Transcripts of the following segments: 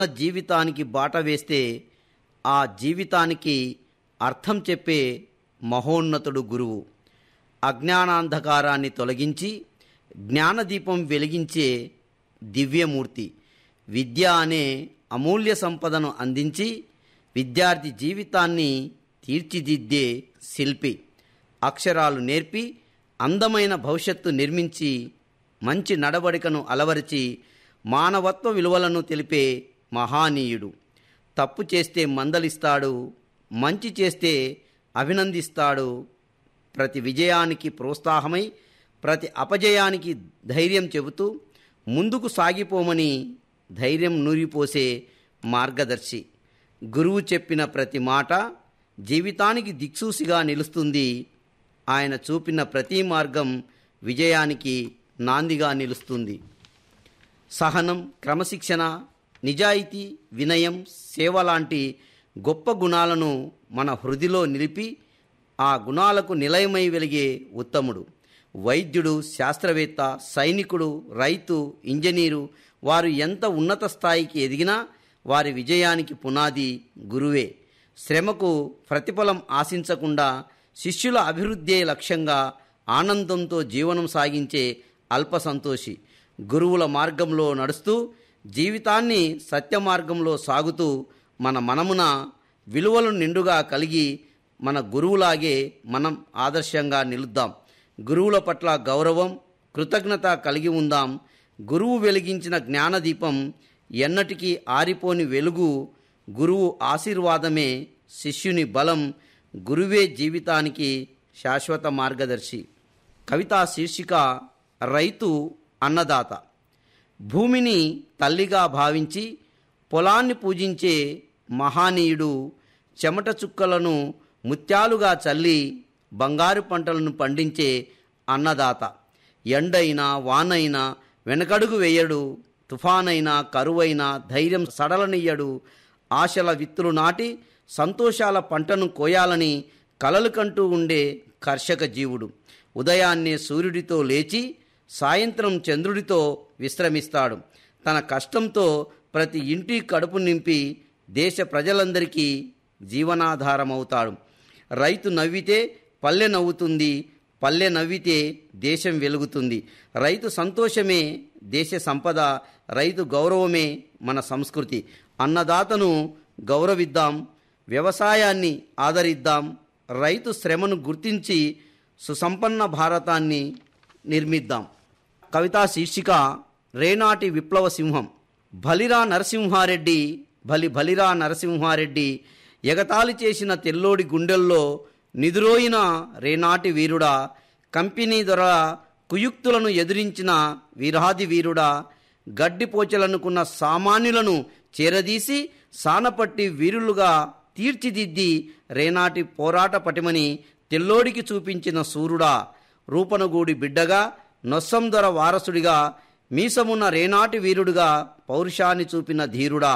జీవితానికి బాట వేస్తే ఆ జీవితానికి అర్థం చెప్పే మహోన్నతుడు గురువు అజ్ఞానాంధకారాన్ని తొలగించి జ్ఞానదీపం వెలిగించే దివ్యమూర్తి విద్య అనే అమూల్య సంపదను అందించి విద్యార్థి జీవితాన్ని తీర్చిదిద్దే శిల్పి అక్షరాలు నేర్పి అందమైన భవిష్యత్తు నిర్మించి మంచి నడవడికను అలవరిచి మానవత్వ విలువలను తెలిపే మహానీయుడు తప్పు చేస్తే మందలిస్తాడు మంచి చేస్తే అభినందిస్తాడు ప్రతి విజయానికి ప్రోత్సాహమై ప్రతి అపజయానికి ధైర్యం చెబుతూ ముందుకు సాగిపోమని ధైర్యం నూరిపోసే మార్గదర్శి గురువు చెప్పిన ప్రతి మాట జీవితానికి దిక్సూసిగా నిలుస్తుంది ఆయన చూపిన ప్రతి మార్గం విజయానికి నాందిగా నిలుస్తుంది సహనం క్రమశిక్షణ నిజాయితీ వినయం సేవ లాంటి గొప్ప గుణాలను మన హృదిలో నిలిపి ఆ గుణాలకు నిలయమై వెలిగే ఉత్తముడు వైద్యుడు శాస్త్రవేత్త సైనికుడు రైతు ఇంజనీరు వారు ఎంత ఉన్నత స్థాయికి ఎదిగినా వారి విజయానికి పునాది గురువే శ్రమకు ప్రతిఫలం ఆశించకుండా శిష్యుల అభివృద్ధే లక్ష్యంగా ఆనందంతో జీవనం సాగించే అల్ప సంతోషి గురువుల మార్గంలో నడుస్తూ జీవితాన్ని సత్య మార్గంలో సాగుతూ మన మనమున విలువలు నిండుగా కలిగి మన గురువులాగే మనం ఆదర్శంగా నిలుద్దాం గురువుల పట్ల గౌరవం కృతజ్ఞత కలిగి ఉందాం గురువు వెలిగించిన జ్ఞానదీపం ఎన్నటికీ ఆరిపోని వెలుగు గురువు ఆశీర్వాదమే శిష్యుని బలం గురువే జీవితానికి శాశ్వత మార్గదర్శి కవితా శీర్షిక రైతు అన్నదాత భూమిని తల్లిగా భావించి పొలాన్ని పూజించే మహానీయుడు చెమట చుక్కలను ముత్యాలుగా చల్లి బంగారు పంటలను పండించే అన్నదాత ఎండైనా వానైనా వెనకడుగు వేయడు తుఫానైనా కరువైనా ధైర్యం సడలనియ్యడు ఆశల విత్తులు నాటి సంతోషాల పంటను కోయాలని కలలు కంటూ ఉండే కర్షక జీవుడు ఉదయాన్నే సూర్యుడితో లేచి సాయంత్రం చంద్రుడితో విశ్రమిస్తాడు తన కష్టంతో ప్రతి ఇంటి కడుపు నింపి దేశ ప్రజలందరికీ జీవనాధారమవుతాడు రైతు నవ్వితే పల్లె నవ్వుతుంది పల్లె నవ్వితే దేశం వెలుగుతుంది రైతు సంతోషమే దేశ సంపద రైతు గౌరవమే మన సంస్కృతి అన్నదాతను గౌరవిద్దాం వ్యవసాయాన్ని ఆదరిద్దాం రైతు శ్రమను గుర్తించి సుసంపన్న భారతాన్ని నిర్మిద్దాం కవితా శీర్షిక రేనాటి విప్లవ సింహం బలిరా నరసింహారెడ్డి బలి బలిరా నరసింహారెడ్డి ఎగతాళి చేసిన తెల్లోడి గుండెల్లో నిదురోయిన రేనాటి వీరుడా కంపెనీ దొర కుయుక్తులను ఎదిరించిన వీరాది వీరుడా గడ్డిపోచలనుకున్న సామాన్యులను చేరదీసి సానపట్టి వీరులుగా తీర్చిదిద్ది రేనాటి పోరాట పటిమని తెల్లోడికి చూపించిన సూర్యుడా రూపనగూడి బిడ్డగా నొస్సందొర వారసుడిగా మీసమున్న రేనాటి వీరుడుగా పౌరుషాన్ని చూపిన ధీరుడా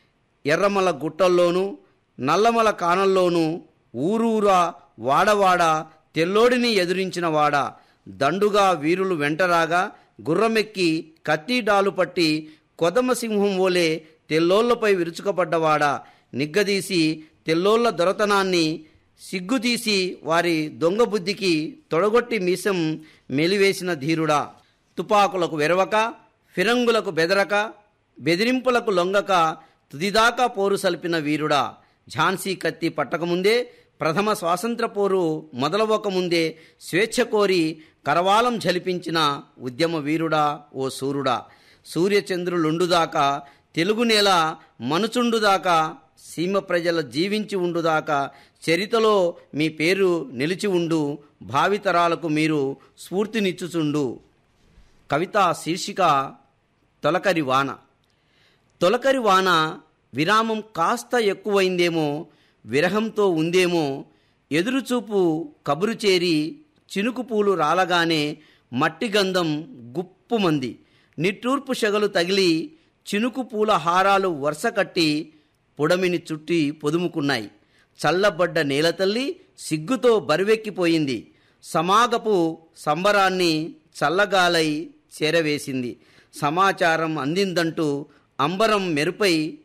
ఎర్రమల గుట్టల్లోనూ నల్లమల కానల్లోనూ ఊరూరా వాడవాడ తెల్లోడిని ఎదురించిన వాడ దండుగా వీరులు వెంటరాగా గుర్రమెక్కి కత్తి డాలు పట్టి కొదమ సింహం ఓలే తెల్లోళ్లపై విరుచుకపడ్డవాడా నిగ్గదీసి తెల్లోళ్ల దొరతనాన్ని సిగ్గుతీసి వారి దొంగ బుద్ధికి తొడగొట్టి మీసం మెలివేసిన ధీరుడా తుపాకులకు వెరవక ఫిరంగులకు బెదరక బెదిరింపులకు లొంగక తుదిదాకా పోరు సల్పిన వీరుడా ఝాన్సీ కత్తి పట్టకముందే ప్రథమ స్వాతంత్ర పోరు మొదలవ్వకముందే స్వేచ్ఛ కోరి కరవాలం జలిపించిన ఉద్యమ వీరుడా ఓ సూర్యుడా సూర్యచంద్రులుండుదాకా తెలుగు నేల మనుచుండుదాకా సీమ ప్రజల జీవించి ఉండుదాకా చరితలో మీ పేరు నిలిచి ఉండు భావితరాలకు మీరు స్ఫూర్తినిచ్చుచుండు కవిత శీర్షిక తొలకరి వాన తొలకరి వాన విరామం కాస్త ఎక్కువైందేమో విరహంతో ఉందేమో ఎదురుచూపు కబురు చేరి చినుకు పూలు రాలగానే మట్టి గంధం గుప్పుమంది నిట్టూర్పు షగలు తగిలి చినుకు పూల హారాలు వరుస కట్టి పుడమిని చుట్టి పొదుముకున్నాయి చల్లబడ్డ నేలతల్లి సిగ్గుతో బరువెక్కిపోయింది సమాగపు సంబరాన్ని చల్లగాలై చేరవేసింది సమాచారం అందిందంటూ అంబరం మెరుపై